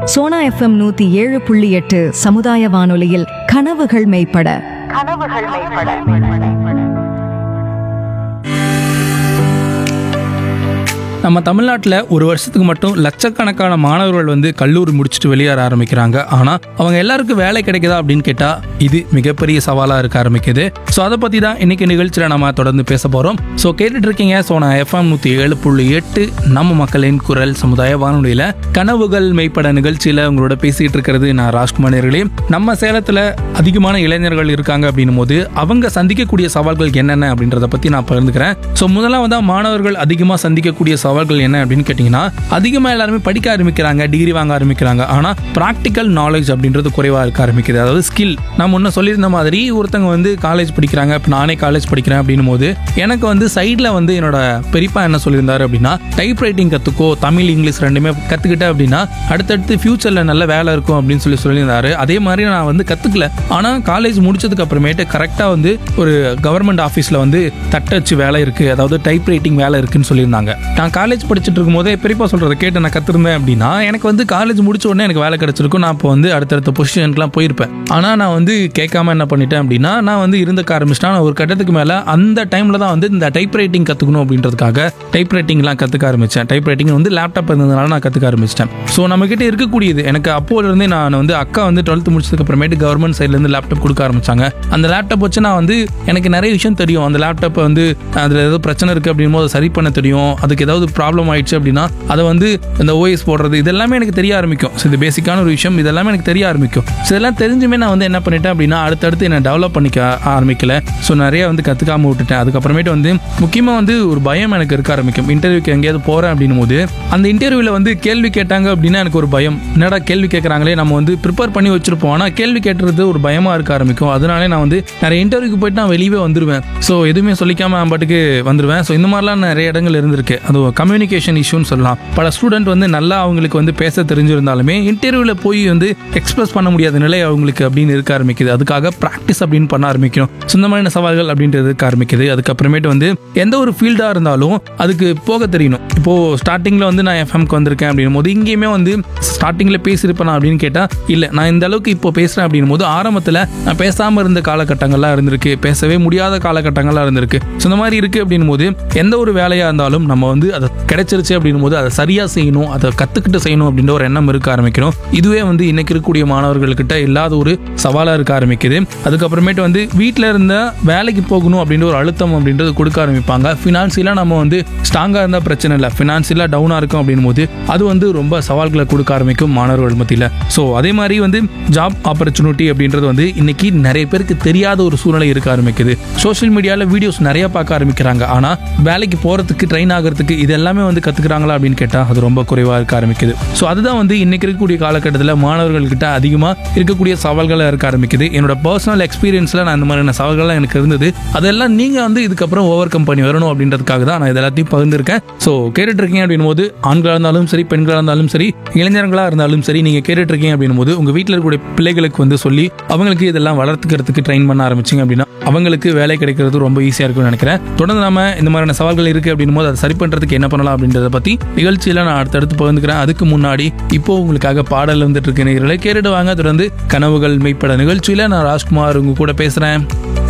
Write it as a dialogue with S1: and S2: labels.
S1: Sona FM நூத்தி ஏழு புள்ளி எட்டு சமுதாய வானொலியில் கனவுகள் மெய்ப்பட
S2: கனவுகள் மேம்பட
S3: நம்ம தமிழ்நாட்டில் ஒரு வருஷத்துக்கு மட்டும் லட்சக்கணக்கான மாணவர்கள் வந்து கல்லூரி முடிச்சுட்டு வெளியேற ஆரம்பிக்கிறாங்க ஆனால் அவங்க எல்லாருக்கும் வேலை கிடைக்குதா அப்படின்னு கேட்டால் இது மிகப்பெரிய சவாலாக இருக்க ஆரம்பிக்குது ஸோ அதை பற்றி தான் இன்னைக்கு நிகழ்ச்சியில் நம்ம தொடர்ந்து பேச போகிறோம் ஸோ கேட்டுட்டு இருக்கீங்க ஸோ நான் எஃப்எம் நூற்றி ஏழு புள்ளி எட்டு நம்ம மக்களின் குரல் சமுதாய வானொலியில் கனவுகள் மெய்ப்பட நிகழ்ச்சியில் உங்களோட பேசிகிட்டு இருக்கிறது நான் ராஜ்குமார் நேயர்களே. நம்ம சேலத்தில் அதிகமான இளைஞர்கள் இருக்காங்க அப்படின்னும் போது அவங்க சந்திக்கக்கூடிய சவால்கள் என்னென்ன அப்படின்றத பற்றி நான் பகிர்ந்துக்கிறேன் ஸோ முதலாவதா மாணவர்கள் அதிகமாக சந்திக்கக்கூடிய சவால்கள் என்ன அப்படின்னு கேட்டிங்கன்னா அதிகமாக எல்லாருமே படிக்க ஆரம்பிக்கிறாங்க டிகிரி வாங்க ஆரம்பிக்கிறாங்க ஆனால் ப்ராக்டிக்கல் நாலேஜ் அப்படின்றது குறைவாக இருக்க ஆரம்பிக்குது அதாவது ஸ்கில் நான் முன்ன சொல்லியிருந்த மாதிரி ஒருத்தங்க வந்து காலேஜ் படிக்கிறாங்க இப்போ நானே காலேஜ் படிக்கிறேன் அப்படின்னும் போது எனக்கு வந்து சைடில் வந்து என்னோட பெரியப்பா என்ன சொல்லியிருந்தாரு அப்படின்னா டைப் ரைட்டிங் கற்றுக்கோ தமிழ் இங்கிலீஷ் ரெண்டுமே கற்றுக்கிட்டேன் அப்படின்னா அடுத்தடுத்து ஃபியூச்சரில் நல்ல வேலை இருக்கும் அப்படின்னு சொல்லி சொல்லியிருந்தாரு அதே மாதிரி நான் வந்து கற்றுக்கல ஆனால் காலேஜ் முடிச்சதுக்கு அப்புறமேட்டு கரெக்டாக வந்து ஒரு கவர்மெண்ட் ஆஃபீஸில் வந்து தட்டச்சு வேலை இருக்குது அதாவது டைப் ரைட்டிங் வேலை இருக்குன்னு சொல்லியிருந்தாங்க நான் காலேஜ் படிச்சுட்டு இருக்கும்போதே பெரியப்பா சொல்கிறத கேட்டு நான் கற்றுருந்தேன் அப்படின்னா எனக்கு வந்து காலேஜ் முடிச்ச உடனே எனக்கு வேலை கிடைச்சிருக்கும் நான் இப்போ வந்து அடுத்தடுத்த பொசிஷனுக்குலாம் போயிருப்பேன் ஆனால் நான் வந்து கேட்காம என்ன பண்ணிட்டேன் அப்படின்னா நான் வந்து இருந்துக்க ஆரம்பிச்சிட்டேன் நான் ஒரு கட்டத்துக்கு மேலே அந்த டைமில் தான் வந்து இந்த டைப் ரைட்டிங் கற்றுக்கணும் அப்படின்றதுக்காக டைப் ரைட்டிங்லாம் கற்றுக்க ஆரம்பித்தேன் டைப் ரைட்டிங் வந்து லேப்டாப் இருந்ததுனால நான் கற்றுக்க ஆரம்பிச்சிட்டேன் ஸோ நம்மக்கிட்ட இருக்கக்கூடியது எனக்கு அப்போலேருந்தே நான் வந்து அக்கா வந்து டுவெல்த் முடிச்சதுக்கு அப்புறமேட்டு கவர்மெண்ட் சைட்லேருந்து லேப்டாப் கொடுக்க ஆரம்பிச்சாங்க அந்த லேப்டாப் வச்சு நான் வந்து எனக்கு நிறைய விஷயம் தெரியும் அந்த லேப்டாப்பை வந்து அதில் ஏதோ பிரச்சனை இருக்குது அப்படின்னும் போது சரி பண்ண தெரியும் அதுக்கு ஏதாவது ப்ராப்ளம் ஆயிடுச்சு அப்படின்னா அதை வந்து இந்த ஓஎஸ் போடுறது இதெல்லாமே எனக்கு தெரிய ஆரம்பிக்கும் ஸோ இது பேசிக்கான ஒரு விஷயம் இதெல்லாமே எனக்கு தெரிய ஆரம்பிக்கும் ஸோ இதெல்லாம் தெரிஞ்சுமே நான் வந்து என்ன பண்ணிட்டேன் அப்படின்னா அடுத்தடுத்து என்ன டெவலப் பண்ணிக்க ஆரம்பிக்கல ஸோ நிறைய வந்து கற்றுக்காம விட்டுட்டேன் அதுக்கப்புறமேட்டு வந்து முக்கியமாக வந்து ஒரு பயம் எனக்கு இருக்க ஆரம்பிக்கும் இன்டர்வியூக்கு எங்கேயாவது போகிறேன் அப்படின்னும் போது அந்த இன்டர்வியூவில் வந்து கேள்வி கேட்டாங்க அப்படின்னா எனக்கு ஒரு பயம் என்னடா கேள்வி கேட்குறாங்களே நம்ம வந்து ப்ரிப்பேர் பண்ணி வச்சிருப்போம் ஆனால் கேள்வி கேட்டுறது ஒரு பயமாக இருக்க ஆரம்பிக்கும் அதனாலே நான் வந்து நிறைய இன்டர்வியூக்கு போயிட்டு நான் வெளியவே வந்துடுவேன் ஸோ எதுவுமே சொல்லிக்காம நான் பாட்டுக்கு வந்துடுவேன் ஸோ இந்த மாதிரிலாம் நிறைய இடங்கள் இருந்திருக்கு அது கம்யூனிகேஷன் இஷ்யூன்னு சொல்லலாம் பல ஸ்டூடெண்ட் வந்து நல்லா அவங்களுக்கு வந்து பேச தெரிஞ்சிருந்தாலுமே இன்டர்வியூவில் போய் வந்து எக்ஸ்பிரஸ் பண்ண முடியாத நிலை அவங்களுக்கு அப்படின்னு இருக்க ஆரம்பிக்குது அதுக்காக ப்ராக்டிஸ் அப்படின்னு பண்ண ஆரம்பிக்கணும் ஸோ இந்த மாதிரியான சவால்கள் அப்படின்றது இருக்க ஆரம்பிக்குது அதுக்கப்புறமேட்டு வந்து எந்த ஒரு ஃபீல்டாக இருந்தாலும் அதுக்கு போக தெரியணும் இப்போது ஸ்டார்டிங்கில் வந்து நான் எஃப்எம்க்கு வந்திருக்கேன் அப்படின்னும் போது இங்கேயுமே வந்து ஸ்டார்டிங்கில் பேசியிருப்பேன் அப்படின்னு கேட்டால் இல்லை நான் இந்த அளவுக்கு இப்போ பேசுகிறேன் அப்படின்னும் போது ஆரம்பத்தில் நான் பேசாமல் இருந்த காலகட்டங்கள்லாம் இருந்திருக்கு பேசவே முடியாத காலகட்டங்கள்லாம் இருந்திருக்கு ஸோ இந்த மாதிரி இருக்குது அப்படின்னும் போது எந்த ஒரு வேலையாக இருந்தாலும் நம்ம வந்து அதை கிடைச்சிருச்சு அப்படின்னும் போது அதை சரியாக செய்யணும் அதை கற்றுக்கிட்டு செய்யணும் அப்படின்ற ஒரு எண்ணம் இருக்க ஆரம்பிக்கணும் இதுவே வந்து இன்னைக்கு இருக்கக்கூடிய மாணவர்கள்கிட்ட இல்லாத ஒரு சவாலாக இருக்க ஆரம்பிக்குது அதுக்கப்புறமேட்டு வந்து வீட்டில் இருந்த வேலைக்கு போகணும் அப்படின்ற ஒரு அழுத்தம் அப்படின்றது கொடுக்க ஆரம்பிப்பாங்க ஃபினான்சியலாக நம்ம வந்து ஸ்ட்ராங்காக இருந்தால் பிரச்சனை இல்லை ஃபினான்சியலாக டவுனாக இருக்கும் அப்படின்னும் போது அது வந்து ரொம்ப சவால்களை கொடுக்க ஆரம்பிக்கும் மாணவர்கள் மத்தியில் ஸோ அதே மாதிரி வந்து ஜாப் ஆப்பர்ச்சுனிட்டி அப்படின்றது வந்து இன்னைக்கு நிறைய பேருக்கு தெரியாத ஒரு சூழ்நிலை இருக்க ஆரம்பிக்குது சோஷியல் மீடியாவில் வீடியோஸ் நிறைய பார்க்க ஆரம்பிக்கிறாங்க ஆனால் வேலைக்கு போகிறதுக்கு ட்ரெயின் ஆகிறதுக்கு இது எல்லாமே வந்து கற்றுக்குறாங்களா அப்படின்னு கேட்டால் அது ரொம்ப குறைவாக இருக்க ஆரம்பிக்குது ஸோ அதுதான் வந்து இன்னைக்கு இருக்கக்கூடிய காலகட்டத்தில் மாணவர்கள்கிட்ட அதிகமாக இருக்கக்கூடிய சவால்களாக இருக்க ஆரம்பிக்குது என்னோட பர்சனல் எக்ஸ்பீரியன்ஸில் நான் இந்த மாதிரியான சவால்கள்லாம் எனக்கு இருந்தது அதெல்லாம் நீங்கள் வந்து இதுக்கப்புறம் ஓவர் கம் பண்ணி வரணும் அப்படின்றதுக்காக தான் நான் இது எல்லாத்தையும் பகிர்ந்திருக்கேன் ஸோ கேட்டுட்டு இருக்கீங்க அப்படின் போது ஆண்களாக இருந்தாலும் சரி பெண்களாக இருந்தாலும் சரி இளைஞர்களாக இருந்தாலும் சரி நீங்கள் கேட்டுட்டு இருக்கீங்க அப்படின் போது உங்கள் வீட்டில் இருக்கக்கூடிய பிள்ளைகளுக்கு வந்து சொல்லி அவங்களுக்கு இதெல்லாம் வளர்த்துக்கிறதுக்கு ட்ரெயின் பண்ண ஆரம்பிச்சிங்க அப்படின்னா அவங்களுக்கு வேலை கிடைக்கிறது ரொம்ப ஈஸியாக இருக்கும்னு நினைக்கிறேன் தொடர்ந்து நாம இந்த மாதிரியான சவால்கள் இருக்குது அப்படின்னும் போது அதை சரி பண்ணுறதுக்கு என்ன பண்ணலாம் அப்படின்றத பற்றி நிகழ்ச்சியில் நான் அடுத்தடுத்து பகிர்ந்துக்கிறேன் அதுக்கு முன்னாடி இப்போ உங்களுக்காக பாடல் வந்துட்டு இருக்க நேயர்களை கேட்டுட்டு வாங்க தொடர்ந்து கனவுகள் மெய்ப்பட நிகழ்ச்சியில் நான் ராஜ்குமார் உங்க கூட பேசுகிறேன்